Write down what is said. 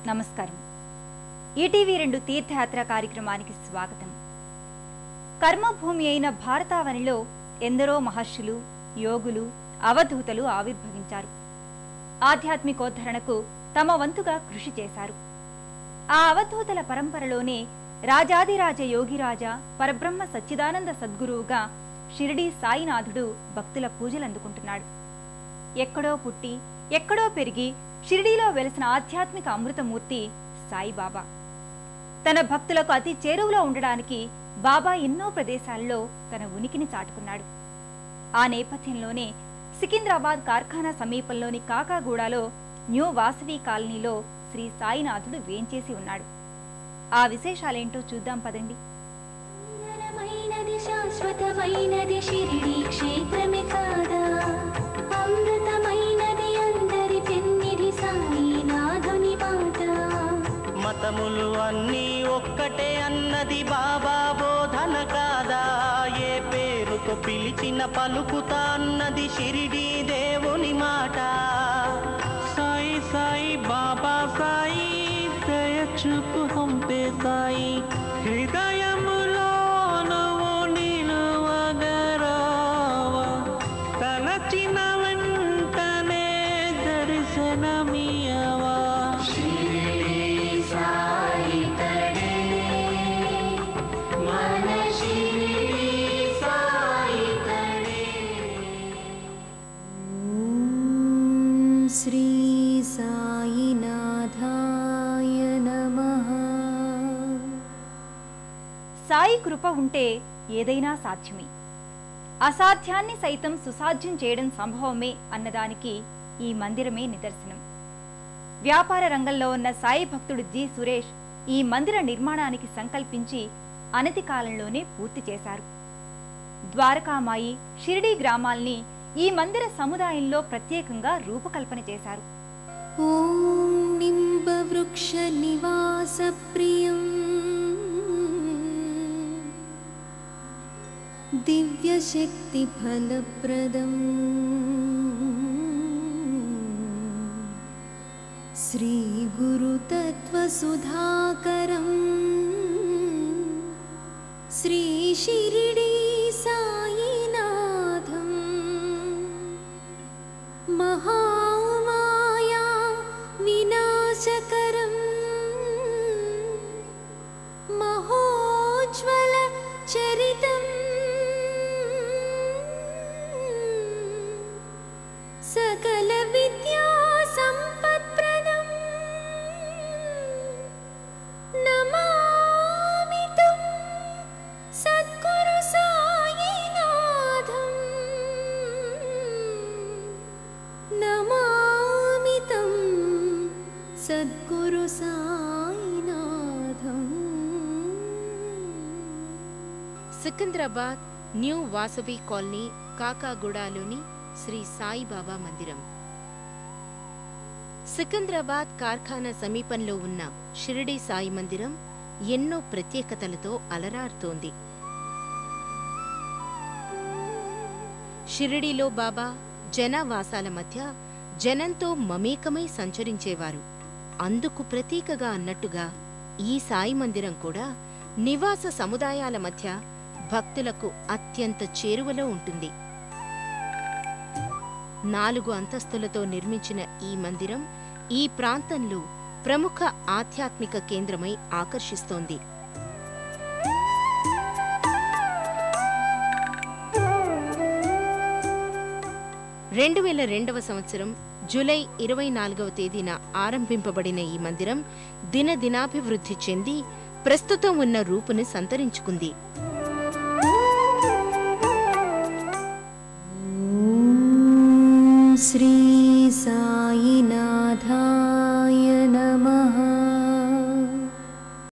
నమస్కారం ఈటీవీ రెండు తీర్థయాత్ర కార్యక్రమానికి స్వాగతం కర్మభూమి అయిన భారతావనిలో ఎందరో మహర్షులు యోగులు అవధూతలు ఆవిర్భవించారు ఆధ్యాత్మికోద్ధరణకు తమ వంతుగా కృషి చేశారు ఆ అవధూతల పరంపరలోనే రాజాదిరాజ యోగిరాజ పరబ్రహ్మ సచ్చిదానంద సద్గురువుగా షిరిడీ సాయినాథుడు భక్తుల పూజలందుకుంటున్నాడు ఎక్కడో పుట్టి ఎక్కడో పెరిగి షిరిడీలో వెలిసిన ఆధ్యాత్మిక అమృతమూర్తి సాయిబాబా తన భక్తులకు అతి చేరువలో ఉండడానికి బాబా ఎన్నో ప్రదేశాల్లో తన ఉనికిని చాటుకున్నాడు ఆ నేపథ్యంలోనే సికింద్రాబాద్ కార్ఖానా సమీపంలోని కాకాగూడలో న్యూ వాసవి కాలనీలో శ్రీ సాయినాథుడు వేంచేసి ఉన్నాడు ఆ విశేషాలేంటో చూద్దాం పదండి సుందరమైనది శాశ్వతమైనది షిరిడి క్షేత్రమే కాదా అమృతమైనది అందరి పెన్నిది సాయినాథుని మాట మతములు అన్నీ ఒక్కటే అన్నది బాబా బోధన కాదా ఏ పేరుతో పిలిచిన పలుకుతా అన్నది షిరిడి దేవుని మాట సాయి సాయి బాబా సాయి దయ చూపు హంపే సాయి హృదయములో నువ్వు నిలువగరావా తలచిన వెంటనే దర్శనమియవా శ్రీ సాయినాథాయ నమః సాయి కృప ఉంటే ఏదైనా సాధ్యమే అసాధ్యాన్ని సైతం సుసాధ్యం చేయడం సంభవమే అన్నదానికి ఈ మందిరమే నిదర్శనం వ్యాపార రంగంలో ఉన్న సాయి భక్తుడు జి సురేష్ ఈ మందిర నిర్మాణానికి సంకల్పించి అనతి కాలంలోనే పూర్తి చేశారు ద్వారకామాయి షిరిడీ గ్రామాల్ని ఈ మందిర సముదాయంలో ప్రత్యేకంగా రూపకల్పన చేశారు ॐ निम्बवृक्षनिवासप्रियम् दिव्यशक्तिफलप्रदम् श्रीगुरुतत्त्वसुधाकरम् श्रीशिरिडी सायिनाथम् महामाया विनाशकरम् महोज्ज्वल चरितम् सकल विद्या सम्पत्प्रदम् नमामि तं सद्गुरु सायिनाथम् नमामि तं सद्गुरु सायिनाथम् సికింద్రాబాద్ న్యూ వాసవి కాలనీ కాకాగూడలోని శ్రీ సాయిబాబా మందిరం సికింద్రాబాద్ కార్ఖానా సమీపంలో ఉన్న షిరిడి సాయి మందిరం ఎన్నో ప్రత్యేకతలతో అలరారుతోంది షిరిడీలో బాబా జనావాసాల మధ్య జనంతో మమేకమై సంచరించేవారు అందుకు ప్రతీకగా అన్నట్టుగా ఈ సాయి మందిరం కూడా నివాస సముదాయాల మధ్య భక్తులకు అత్యంత చేరువలో ఉంటుంది నాలుగు అంతస్తులతో నిర్మించిన ఈ మందిరం ఈ ప్రాంతంలో ప్రముఖ ఆధ్యాత్మిక కేంద్రమై ఆకర్షిస్తోంది రెండు వేల రెండవ సంవత్సరం జూలై ఇరవై నాలుగవ తేదీన ఆరంభింపబడిన ఈ మందిరం దినదినాభివృద్ధి చెంది ప్రస్తుతం ఉన్న రూపును సంతరించుకుంది ॐ श्री